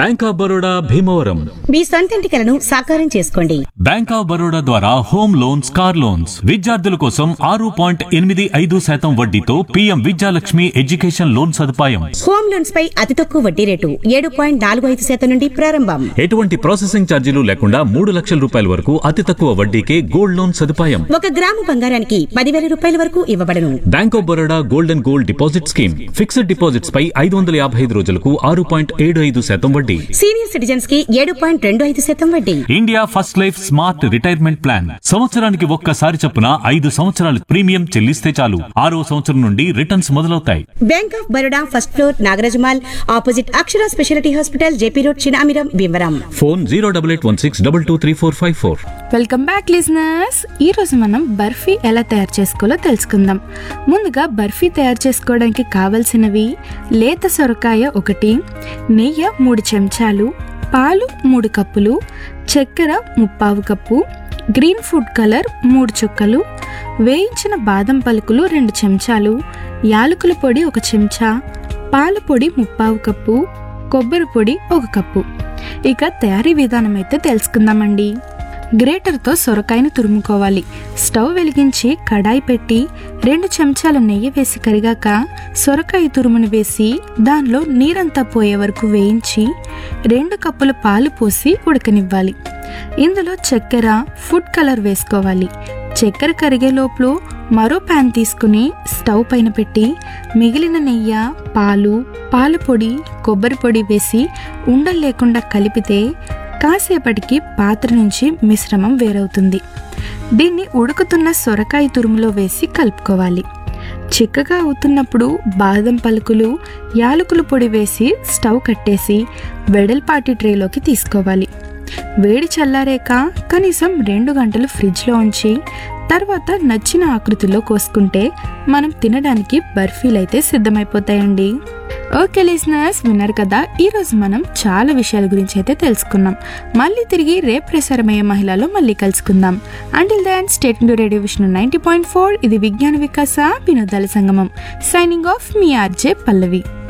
bank of Baroda Bhimavaram మీ సొంతింటి కలను సాకారం చేసుకోండి బ్యాంక్ ఆఫ్ బరోడా ద్వారా హోమ్ లోన్స్ కార్ లోన్స్ విద్యార్థుల కోసం ఆరు పాయింట్ ఎనిమిది ఐదు శాతం వడ్డీతో పీఎం విద్యాలక్ష్మి ఎడ్యుకేషన్ లోన్ సదుపాయం హోమ్ లోన్స్ పై అతి తక్కువ వడ్డీ రేటు ఏడు పాయింట్ నాలుగు ఐదు శాతం నుండి ప్రారంభం ఎటువంటి ప్రాసెసింగ్ ఛార్జీలు లేకుండా మూడు లక్షల రూపాయల వరకు అతి తక్కువ వడ్డీకే గోల్డ్ లోన్ సదుపాయం ఒక గ్రాము బంగారానికి పదివేల రూపాయల వరకు ఇవ్వబడను bank of Baroda gold and gold deposit scheme fixed deposits పై ఐదు వందల యాభై ఐదు రోజులకు ఆరు పాయింట్ ఏడు ఐదు శాతం వడ్డీ సీనియర్ సిటిజన్స్ కి ఏడు పాయింట్ రెండు ఐదు శాతం వడ్డీ India first life smart retirement plan సంవత్సరానికి ఒక్కసారి చొప్పున ఐదు సంవత్సరాలు ప్రీమియం చెల్లిస్తే చాలు ఆరో సంవత్సరం నుండి రిటర్న్స్ మొదలవుతాయి bank of Baroda first floor Nagaraja mall opposite Akshara speciality hospital JP road Chinamiram Bhimavaram phone zero double eight one six double two three four five four welcome back listeners ఈరోజు మనం బర్ఫీ ఎలా తయారు చేసుకోవాలో తెలుసుకుందాం ముందుగా బర్ఫీ తయారు చేసుకోవడానికి కావలసినవి లేత సొరకాయ ఒకటి నెయ్యి మూడు చెంచాలు పాలు మూడు కప్పులు చక్కెర ముప్పావు కప్పు గ్రీన్ ఫుడ్ కలర్ మూడు చుక్కలు వేయించిన బాదం పలుకులు రెండు చెంచాలు యాలకుల పొడి ఒక చెంచా పాల పొడి ముప్పావు కప్పు కొబ్బరి పొడి ఒక కప్పు ఇక తయారీ విధానం అయితే తెలుసుకుందామండి గ్రేటర్తో సొరకాయను తురుముకోవాలి స్టవ్ వెలిగించి కడాయి పెట్టి రెండు చెంచాల నెయ్యి వేసి కరిగాక సొరకాయ తురుమును వేసి దానిలో నీరంతా పోయే వరకు వేయించి రెండు కప్పుల పాలు పోసి ఉడకనివ్వాలి ఇందులో చక్కెర ఫుడ్ కలర్ వేసుకోవాలి చక్కెర కరిగే లోపల మరో ప్యాన్ తీసుకుని స్టవ్ పైన పెట్టి మిగిలిన నెయ్యి పాలు పాల పొడి కొబ్బరి పొడి వేసి ఉండలు లేకుండా కలిపితే కాసేపటికి పాత్ర నుంచి మిశ్రమం వేరవుతుంది దీన్ని ఉడుకుతున్న సొరకాయ తురుములో వేసి కలుపుకోవాలి చిక్కగా అవుతున్నప్పుడు బాదం పలుకులు యాలకుల పొడి వేసి స్టవ్ కట్టేసి వెడల్పాటి ట్రేలోకి తీసుకోవాలి వేడి చల్లారాక కనీసం రెండు గంటలు ఫ్రిడ్జ్లో ఉంచి తర్వాత నచ్చిన ఆకృతిలో కోసుకుంటే మనం తినడానికి బర్ఫీలు అయితే సిద్ధమైపోతాయండి ఓకే లిజనర్స్ విన్నారు కదా ఈరోజు మనం చాలా విషయాల గురించి అయితే తెలుసుకున్నాం మళ్ళీ తిరిగి రేపు ప్రసారమయ్యే మహిళలో మళ్ళీ కలుసుకుందాం until then stay tuned radio vision ninety point four ఇది విజ్ఞాన వికాస వినోదాల సంగమం సైనింగ్ ఆఫ్ మీ ఆర్జే పల్లవి